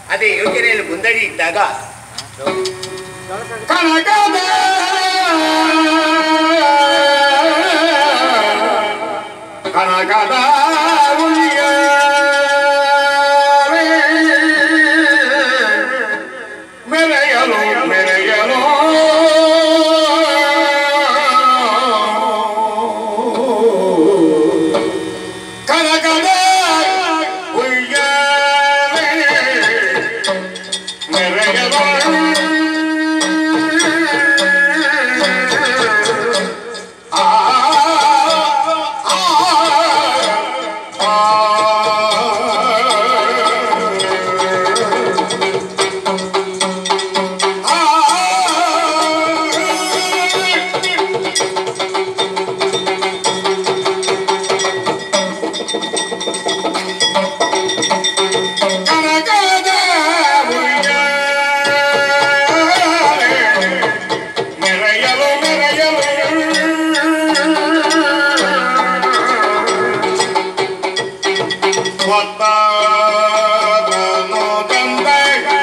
ಅದೇ ಯೋಚನೆಯಲ್ಲಿ ಮುಂದಡಿ ಇದ್ದಾಗ ಕನಕದ ಕನಕದ ಉಯ್ಯಾಲೆ ಮೆರೆಯಲು ಮೆರೆಯಲು ಕನಕದ ಉಯ್ಯಾಲೆ ಮೆರೆಯಲು ಆ ಆ ಕನಕದ ಮೆರೆಯಲು ಮೆರೆಯಲು ಒತ್ತಾದನು ತಂದೆ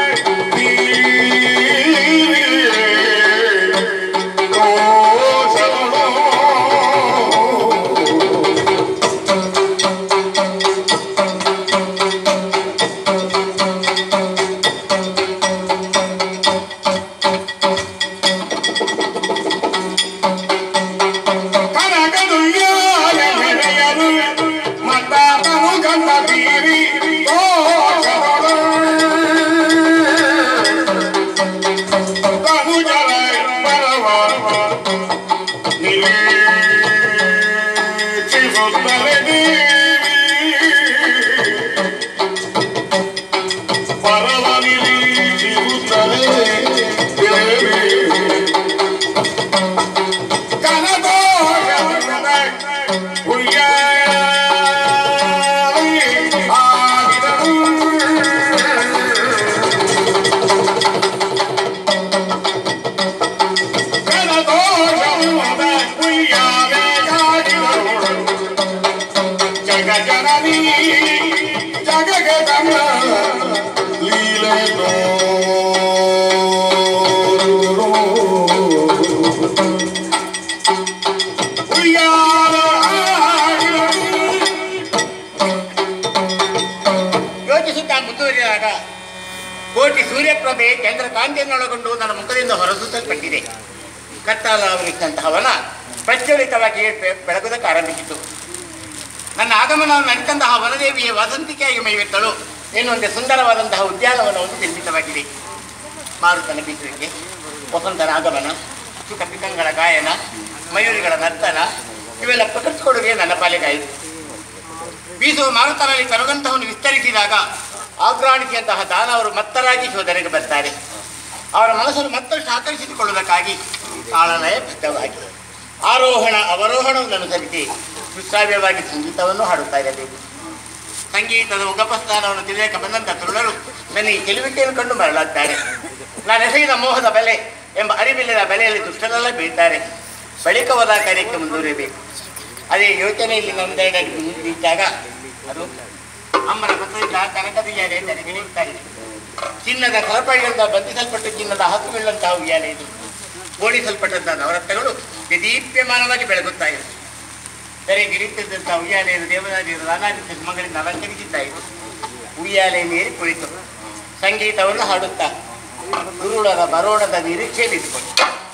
ಕನಕದು ಯಾಲೆ ಮೆರೆಯಲು ಮತ್ತಾತನು ಗಂಡ ಬೀರಿ ತನುಜಲ ಬರವ ನಿರೀಕ್ಷಿಸುತ್ತಲೇ ದೇವಿ ಪರವ ನಿರೀಕ್ಷಿಸುತ್ತಲೇ ದೇವಿ ಜಗಜನನಿ ಜಗಗದನ ಲೀಲೆ ಯೋಚಿಸುತ್ತಾ ಮುಂದುವರಿದಾಗ ಕೋಟಿ ಸೂರ್ಯಪ್ರಭೆ ಚಂದ್ರಕಾಂತಿಯನ್ನೊಳಗೊಂಡು ನನ್ನ ಮುಖದಿಂದ ಹೊರಸೂಸಲ್ಪಟ್ಟಿದೆ ಕತ್ತಲಾವರಿಸಿದಂತಹ ವನ ಪ್ರಜ್ವಲಿತವಾಗಿ ಬೆ- ಬೆಳಗುವುದಕ್ಕೆ ಆರಂಭಿಸಿತು ನನ್ನ ಆಗಮನವನ್ನು ನಡಿತಂತಹ ವನದೇವಿಯ ವಸಂತಿಕೆಯಾಗಿ ಮೈವೆತ್ತಳು ಎನ್ನುವಂತೆ ಸುಂದರವಾದಂತಹ ಉದ್ಯಾನವನವನ್ನು ನಿರ್ಮಿತವಾಗಿದೆ ಮಾರುತನ ಬೀಸುವಿಕೆ ವಸಂತನ ಆಗಮನ ಸುಖ ಪಿಕಂಗಳ ಗಾಯನ ಮಯೂರಿಗಳ ನರ್ತನ ಇವೆಲ್ಲ ಪ್ರಕೃತಿ ಕೊಡುಗೆ ನನ್ನ ಪಾಲಿಗಾಯಿತು ಬೀಸುವ ಮಾರುತನಲ್ಲಿ ಕರಗಂತವನ್ನು ವಿಸ್ತರಿಸಿದಾಗ ಆಕ್ರಾಣಿಸಿದಂತಹ ದಾನವರು ಮತ್ತರಾಗಿ ಶೋಧನೆಗೆ ಬರ್ತಾರೆ ಅವರ ಮನಸ್ಸನ್ನು ಮತ್ತಷ್ಟು ಆಕರ್ಷಿಸಿಕೊಳ್ಳುವುದಕ್ಕಾಗಿ ತಾಳಲಯಬದ್ಧವಾಗಿ ಆರೋಹಣ ಅವರೋಹಣವನ್ನು ಅನುಸರಿಸಿ ಸುಶ್ರಾವ್ಯವಾಗಿ ಸಂಗೀತವನ್ನು ಹಾಡುತ್ತಾ ಇರಬೇಕು ಸಂಗೀತದ ಉಗಪಸ್ಥಾನವನ್ನು ತಿಳಿಯಕ್ಕೆ ಬಂದಂಥ ತರುಣರು ನನ್ನ ಈ ಗೆಲುವಿಕೆಯನ್ನು ಕಂಡು ಮರಳಾಗ್ತಾರೆ ನಾನು ಎಸಗಿದ ಮೋಹದ ಬೆಲೆ ಎಂಬ ಅರಿವಿಲ್ಲದ ಬೆಲೆಯಲ್ಲಿ ದುಷ್ಟರೆಲ್ಲ ಬೀಳ್ತಾರೆ ಬಳಿಕ ಹೋದ ಕಾರ್ಯಕ್ಕೆ ಮುಂದುವರಿಯಬೇಕು ಅದೇ ಯೋಚನೆಯಲ್ಲಿ ನಮ್ದೆರಡು ನಿಂತಾಗ ಅದು ಅಮ್ಮನ ಪತ್ರದಿಂದ ಕನಕದ ಉಯ್ಯಾಲೆ ನನಗೆ ನಿಲ್ತಾ ಇದೆ ಚಿನ್ನದ ಸರಪಳಿಗಳಿಂದ ಬಂಧಿಸಲ್ಪಟ್ಟ ಚಿನ್ನದ ಹಕ್ಕುಗಳಂತಹ ಉಯ್ಯಾಲೆ ಇದು ಓಡಿಸಲ್ಪಟ್ಟಂತಹ ನವರತ್ನಗಳು ದೇದೀಪ್ಯಮಾನವಾಗಿ ಬೆಳಗುತ್ತಾ ಇದೆ ತೆರೆ ಗಿರಿತಿದ್ದಂತಹ ಉಯ್ಯಾಲೆಯನ್ನು ದೇವರಾಜರು ನಾನಾದಿತ್ಯ ಸುಮಗಳಿಂದ ಅಲಂಕರಿಸಿದ್ದ ಇದು ಉಯ್ಯಾಲೆ ಮೇರಿ ಕುಳಿತು ಸಂಗೀತವನ್ನು ಹಾಡುತ್ತಾ ಗುರುಳರ ಬರೋಣದ ನಿರೀಕ್ಷೆಯಲ್ಲಿ ಇದ್ದುಕೊಂಡು